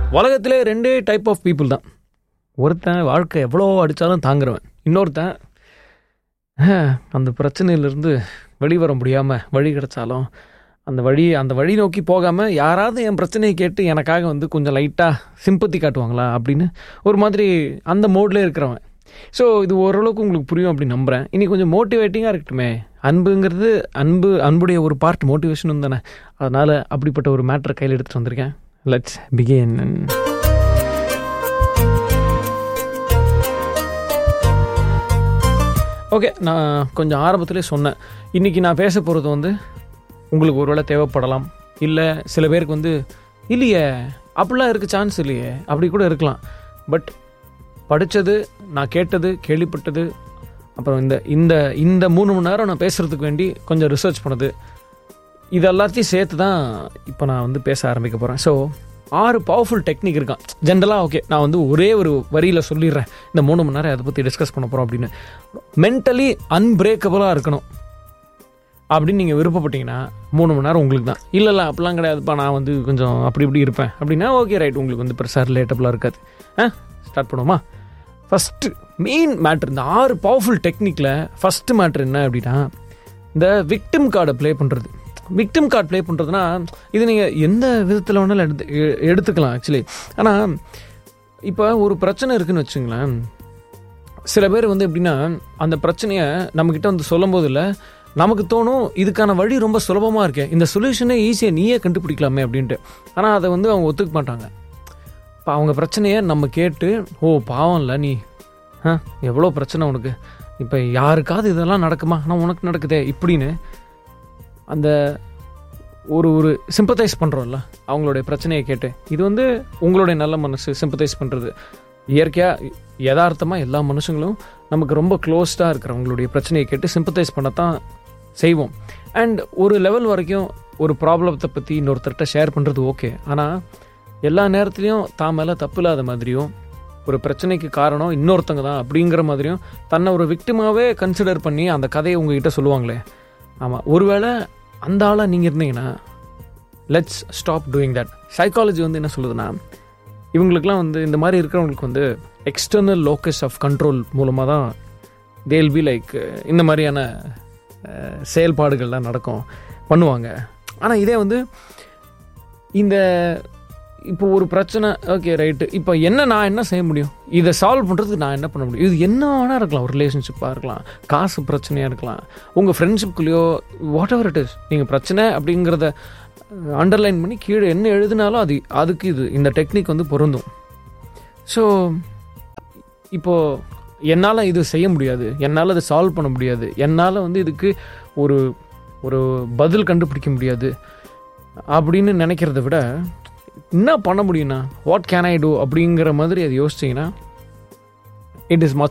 உலகத்திலே ரெண்டே type of people தான் ஒருத்தன் வாழ்க்கை எவ்வளோ அடித்தாலும் தாங்குறவன் இன்னொருத்தன் "ஹம், அந்த பிரச்சனையிலேருந்து வெளிவர முடியாமல் வழி கிடைச்சாலும் அந்த வழி அந்த வழி நோக்கி போகாமல் யாராவது என் பிரச்சனையை கேட்டு எனக்காக வந்து கொஞ்சம் லைட்டாக சிம்பத்தி காட்டுவாங்களா அப்படின்னு ஒரு மாதிரி அந்த மோட்லேயே இருக்கிறவன் ஸோ இது ஓரளவுக்கு உங்களுக்கு புரியும் அப்படின்னு நம்புகிறேன் இனி கொஞ்சம் மோட்டிவேட்டிங்காக இருக்கட்டுமே அன்புங்கிறது அன்பு அன்புடைய ஒரு பார்ட் மோட்டிவேஷனும் தானே அதனால் அப்படிப்பட்ட ஒரு மேட்டரை கையில் எடுத்துகிட்டு வந்திருக்கேன் லெட்ஸ் பிகின் ஓகே நான் கொஞ்சம் ஆரம்பத்திலே சொன்னேன் இன்றைக்கி நான் பேச போகிறது வந்து உங்களுக்கு ஒருவேளை தேவைப்படலாம் இல்லை சில பேருக்கு வந்து இல்லையே அப்படிலாம் இருக்க சான்ஸ் இல்லையே அப்படி கூட இருக்கலாம் பட் படித்தது நான் கேட்டது கேள்விப்பட்டது அப்புறம் இந்த இந்த இந்த மூணு மணி நேரம் நான் பேசுகிறதுக்கு வேண்டி கொஞ்சம் ரிசர்ச் பண்ணது இது எல்லாத்தையும் சேர்த்து தான் இப்போ நான் வந்து பேச ஆரம்பிக்க போகிறேன் ஸோ ஆறு பவர்ஃபுல் டெக்னிக் இருக்கான் ஜென்ரலாக ஓகே நான் வந்து ஒரே ஒரு வரியில் சொல்லிடுறேன் இந்த மூணு மணி நேரம் அதை பற்றி டிஸ்கஸ் பண்ண போகிறோம் அப்படின்னு மென்டலி அன்பிரேக்கபிளாக இருக்கணும் அப்படின்னு நீங்கள் விருப்பப்பட்டீங்கன்னா மூணு மணி நேரம் உங்களுக்கு தான் இல்லை இல்லை அப்படிலாம் கிடையாதுப்பா நான் வந்து கொஞ்சம் அப்படி இப்படி இருப்பேன் அப்படின்னா ஓகே ரைட் உங்களுக்கு வந்து பெருசாக ரிலேட்டபுளாக இருக்காது ஆ ஸ்டார்ட் பண்ணுவோமா ஃபஸ்ட்டு மெயின் மேட்ரு இந்த ஆறு பவர்ஃபுல் டெக்னிக்கில் ஃபஸ்ட்டு மேட்ரு என்ன அப்படின்னா இந்த விக்டிம் கார்டை ப்ளே பண்ணுறது விக்டிம் கார்டு ப்ளே பண்ணுறதுனா இது நீங்கள் எந்த விதத்தில் வேணாலும் எடுத்து எ- எடுத்துக்கலாம் ஆக்சுவலி ஆனால் இப்போ ஒரு பிரச்சனை இருக்குன்னு வச்சுங்களேன் சில பேர் வந்து எப்படின்னா அந்த பிரச்சனையை நம்மக்கிட்ட வந்து சொல்லும் போது இல்லை நமக்கு தோணும் இதுக்கான வழி ரொம்ப சுலபமாக இருக்கே இந்த சொல்யூஷனே ஈஸியாக நீயே கண்டுபிடிக்கலாமே அப்படின்ட்டு ஆனால் அதை வந்து அவங்க ஒத்துக்க மாட்டாங்க இப்போ அவங்க பிரச்சனையை நம்ம கேட்டு ஓ பாவம் இல்லை நீ ஆ எவ்வளோ பிரச்சனை உனக்கு இப்போ யாருக்காவது இதெல்லாம் நடக்குமா ஆனால் உனக்கு நடக்குதே இப்படின்னு அந்த ஒரு ஒரு சிம்பத்தைஸ் பண்ணுறோம்ல அவங்களுடைய பிரச்சனையை கேட்டு இது வந்து உங்களுடைய நல்ல மனசு சிம்பத்தைஸ் பண்ணுறது இயற்கையாக யதார்த்தமாக எல்லா மனுஷங்களும் நமக்கு ரொம்ப க்ளோஸ்டாக இருக்கிறவங்களுடைய பிரச்சனையை கேட்டு சிம்பத்தைஸ் பண்ணத்தான் செய்வோம் அண்ட் ஒரு லெவல் வரைக்கும் ஒரு ப்ராப்ளத்தை பற்றி இன்னொருத்தர்கிட்ட ஷேர் பண்ணுறது ஓகே ஆனால் எல்லா நேரத்துலையும் தான் மேலே தப்பு இல்லாத மாதிரியும் ஒரு பிரச்சனைக்கு காரணம் இன்னொருத்தங்க தான் அப்படிங்கிற மாதிரியும் தன்னை ஒரு விக்டிமாவே கன்சிடர் பண்ணி அந்த கதையை உங்ககிட்ட சொல்லுவாங்களே ஆமாம் ஒருவேளை அந்த ஆளாக நீங்கள் இருந்தீங்கன்னா let's stop doing that psychology வந்து என்ன சொல்லுதுன்னா இவங்களுக்குலாம் வந்து இந்த மாதிரி இருக்கிறவங்களுக்கு வந்து எக்ஸ்டர்னல் லோக்கஸ் ஆஃப் கண்ட்ரோல் மூலமாக தான் தேல் பி லைக் இந்த மாதிரியான அஹ், செயல்பாடுகள்லாம் நடக்கும் பண்ணுவாங்க ஆனால் இதே வந்து இந்த இப்போ ஒரு பிரச்சனை ஓகே ரைட்டு இப்போ என்ன நான் என்ன செய்ய முடியும் இதை சால்வ் பண்ணுறதுக்கு நான் என்ன பண்ண முடியும் இது என்ன வேணால் இருக்கலாம் ஒரு ரிலேஷன்ஷிப்பாக இருக்கலாம் காசு பிரச்சனையாக இருக்கலாம் உங்கள் ஃப்ரெண்ட்ஷிப்குள்ளேயோ வாட் எவர் இட் இஸ் நீங்கள் பிரச்சனை அப்படிங்கிறத அண்டர்லைன் பண்ணி கீழே என்ன எழுதினாலும் அது அதுக்கு இது இந்த டெக்னிக் வந்து பொருந்தும் ஸோ இப்போது என்னால் இது செய்ய முடியாது என்னால் அதை சால்வ் பண்ண முடியாது என்னால் வந்து இதுக்கு ஒரு ஒரு பதில் கண்டுபிடிக்க முடியாது அப்படின்னு நினைக்கிறத விட என்ன பண்ண முடியும்னா வாட் கேன் ஐ டூ அப்படிங்கிற மாதிரி அது யோசிச்சிங்கன்னா இட் இஸ் மச்